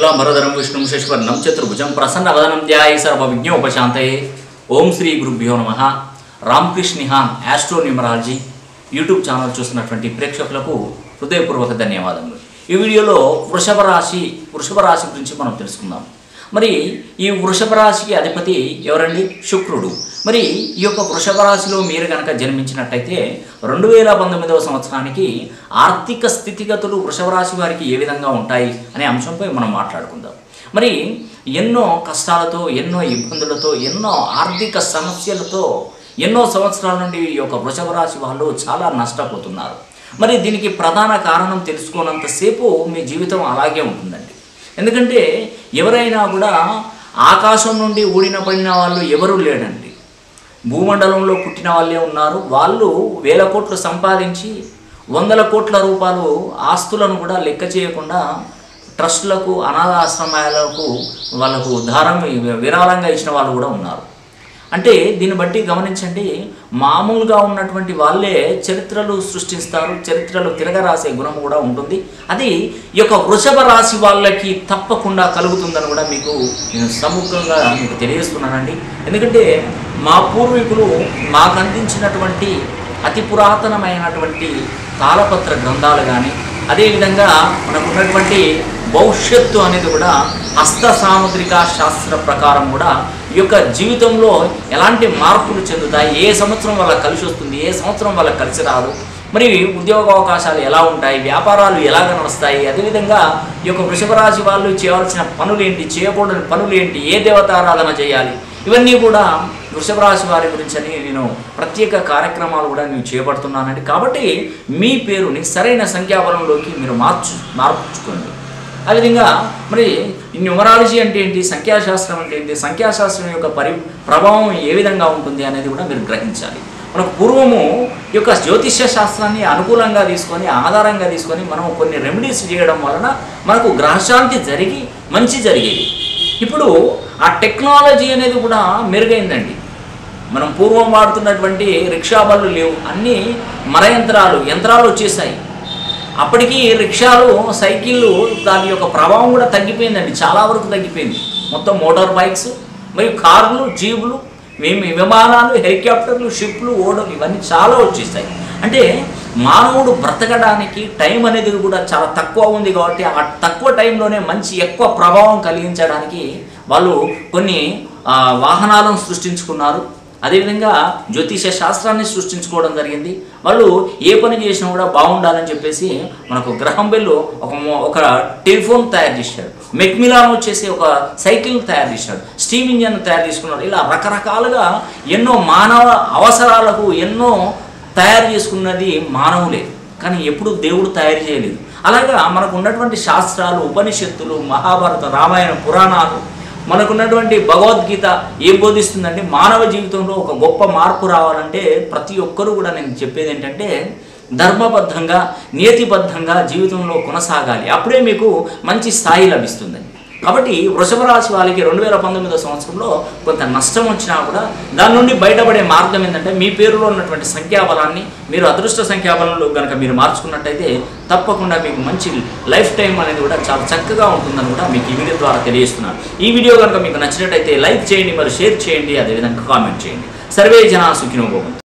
శుక్లాంబరధరం విష్ణుం శశివర్ణం చతుర్భుజం ప్రసన్న వదనం ధ్యాయ సర్వ విజ్ఞోపశాంతయే ఓం శ్రీ గురుభ్యో నమ రామకృష్ణ నిహాన్ ఆస్ట్రో న్యూమరాలజీ యూట్యూబ్ ఛానల్ చూస్తున్నటువంటి ప్రేక్షకులకు హృదయపూర్వక ధన్యవాదములు ఈ వీడియోలో వృషభ రాశి వృషభ రాశి గురించి మనం తెలుసుకుందాం మరి ఈ వృషభ రాశికి అధిపతి ఎవరండి శుక్రుడు మరి ఈ యొక్క వృషభ రాశిలో మీరు కనుక జన్మించినట్టయితే రెండు వేల పంతొమ్మిదవ సంవత్సరానికి ఆర్థిక స్థితిగతులు వృషభ రాశి వారికి ఏ విధంగా ఉంటాయి అనే అంశంపై మనం మాట్లాడుకుందాం మరి ఎన్నో కష్టాలతో ఎన్నో ఇబ్బందులతో ఎన్నో ఆర్థిక సమస్యలతో ఎన్నో సంవత్సరాల నుండి ఈ యొక్క వృషభ రాశి వాళ్ళు చాలా నష్టపోతున్నారు మరి దీనికి ప్రధాన కారణం తెలుసుకోనంతసేపు మీ జీవితం అలాగే ఉంటుందండి ఎందుకంటే ఎవరైనా కూడా ఆకాశం నుండి ఊడిన పడిన వాళ్ళు ఎవరూ లేడండి భూమండలంలో పుట్టిన వాళ్ళే ఉన్నారు వాళ్ళు వేల కోట్లు సంపాదించి వందల కోట్ల రూపాయలు ఆస్తులను కూడా లెక్క చేయకుండా ట్రస్టులకు అనాథ ఆశ్రమాలకు వాళ్ళకు దారం విరాళంగా ఇచ్చిన వాళ్ళు కూడా ఉన్నారు అంటే దీన్ని బట్టి గమనించండి మామూలుగా ఉన్నటువంటి వాళ్ళే చరిత్రలు సృష్టిస్తారు చరిత్రలు తిరగరాసే గుణం కూడా ఉంటుంది అది ఈ యొక్క వృషభ రాశి వాళ్ళకి తప్పకుండా కలుగుతుందని కూడా మీకు నేను సముఖంగా మీకు తెలియజేస్తున్నానండి ఎందుకంటే మా పూర్వీకులు మాకు అందించినటువంటి అతి పురాతనమైనటువంటి తాళపత్ర గ్రంథాలు కానీ అదేవిధంగా మనకు ఉన్నటువంటి భవిష్యత్తు అనేది కూడా హస్త సాముద్రిక శాస్త్ర ప్రకారం కూడా ఈ యొక్క జీవితంలో ఎలాంటి మార్పులు చెందుతాయి ఏ సంవత్సరం వాళ్ళకి కలిసి వస్తుంది ఏ సంవత్సరం వాళ్ళకి కలిసి రాదు మరి ఉద్యోగ అవకాశాలు ఎలా ఉంటాయి వ్యాపారాలు ఎలాగ నడుస్తాయి అదేవిధంగా ఈ యొక్క వృషభ రాశి వాళ్ళు చేయవలసిన పనులు ఏంటి చేయకూడని పనులు ఏంటి ఏ దేవతారాధన చేయాలి ఇవన్నీ కూడా వృషభ రాశి వారి గురించి అని నేను ప్రత్యేక కార్యక్రమాలు కూడా నేను చేపడుతున్నానండి కాబట్టి మీ పేరుని సరైన సంఖ్యాబలంలోకి మీరు మార్చు మార్చుకోండి అదేవిధంగా మరి న్యూమరాలజీ అంటే ఏంటి సంఖ్యాశాస్త్రం అంటే ఏంటి సంఖ్యాశాస్త్రం యొక్క పరి ప్రభావం ఏ విధంగా ఉంటుంది అనేది కూడా మీరు గ్రహించాలి మనకు పూర్వము ఈ యొక్క జ్యోతిష్య శాస్త్రాన్ని అనుకూలంగా తీసుకొని ఆధారంగా తీసుకొని మనం కొన్ని రెమెడీస్ చేయడం వలన మనకు గ్రహశాంతి జరిగి మంచి జరిగేది ఇప్పుడు ఆ టెక్నాలజీ అనేది కూడా మెరుగైందండి మనం పూర్వం వాడుతున్నటువంటి రిక్షా బళ్ళు లేవు అన్నీ మర యంత్రాలు యంత్రాలు వచ్చేసాయి అప్పటికి రిక్షాలు సైకిళ్ళు దాని యొక్క ప్రభావం కూడా తగ్గిపోయిందండి చాలా వరకు తగ్గిపోయింది మొత్తం మోటార్ బైక్స్ మరియు కార్లు జీబులు మేము విమానాలు హెలికాప్టర్లు షిప్లు ఓడలు ఇవన్నీ చాలా వచ్చేస్తాయి అంటే మానవుడు బ్రతకడానికి టైం అనేది కూడా చాలా తక్కువ ఉంది కాబట్టి ఆ తక్కువ టైంలోనే మంచి ఎక్కువ ప్రభావం కలిగించడానికి వాళ్ళు కొన్ని ఆ, వాహనాలను సృష్టించుకున్నారు అదేవిధంగా జ్యోతిష శాస్త్రాన్ని సృష్టించుకోవడం జరిగింది వాళ్ళు ఏ పని చేసినా కూడా బాగుండాలని చెప్పేసి మనకు గ్రహం బెల్లు ఒక మో- ఒక టెలిఫోన్ తయారు చేశాడు మెక్మిలాన్ వచ్చేసి ఒక సైకిల్ తయారు చేశాడు స్టీమ్ ఇంజన్ తయారు చేసుకున్నాడు ఇలా రకరకాలుగా ఎన్నో మానవ అవసరాలకు ఎన్నో తయారు చేసుకున్నది మానవులే కానీ ఎప్పుడు దేవుడు తయారు చేయలేదు అలాగా మనకు ఉన్నటువంటి శాస్త్రాలు ఉపనిషత్తులు మహాభారత రామాయణ పురాణాలు మనకున్నటువంటి భగవద్గీత ఏం బోధిస్తుందంటే మానవ జీవితంలో ఒక గొప్ప మార్పు రావాలంటే ప్రతి ఒక్కరూ కూడా నేను చెప్పేది ఏంటంటే ధర్మబద్ధంగా నియతిబద్ధంగా జీవితంలో కొనసాగాలి అప్పుడే మీకు మంచి స్థాయి లభిస్తుందండి కాబట్టి వృషభ రాశి వాళ్ళకి రెండు వేల పంతొమ్మిదో సంవత్సరంలో కొంత నష్టం వచ్చినా కూడా దాని నుండి బయటపడే మార్గం ఏంటంటే మీ పేరులో ఉన్నటువంటి సంఖ్యాబలాన్ని మీరు అదృష్ట సంఖ్యాబలంలో కనుక మీరు మార్చుకున్నట్టయితే తప్పకుండా మీకు మంచి లైఫ్ టైం అనేది కూడా చాలా చక్కగా ఉంటుందని కూడా మీకు ఈ వీడియో ద్వారా తెలియజేస్తున్నాను ఈ వీడియో కనుక మీకు నచ్చినట్టయితే లైక్ చేయండి మరి షేర్ చేయండి అదేవిధంగా కామెంట్ చేయండి సర్వే జనా సుఖినోభవం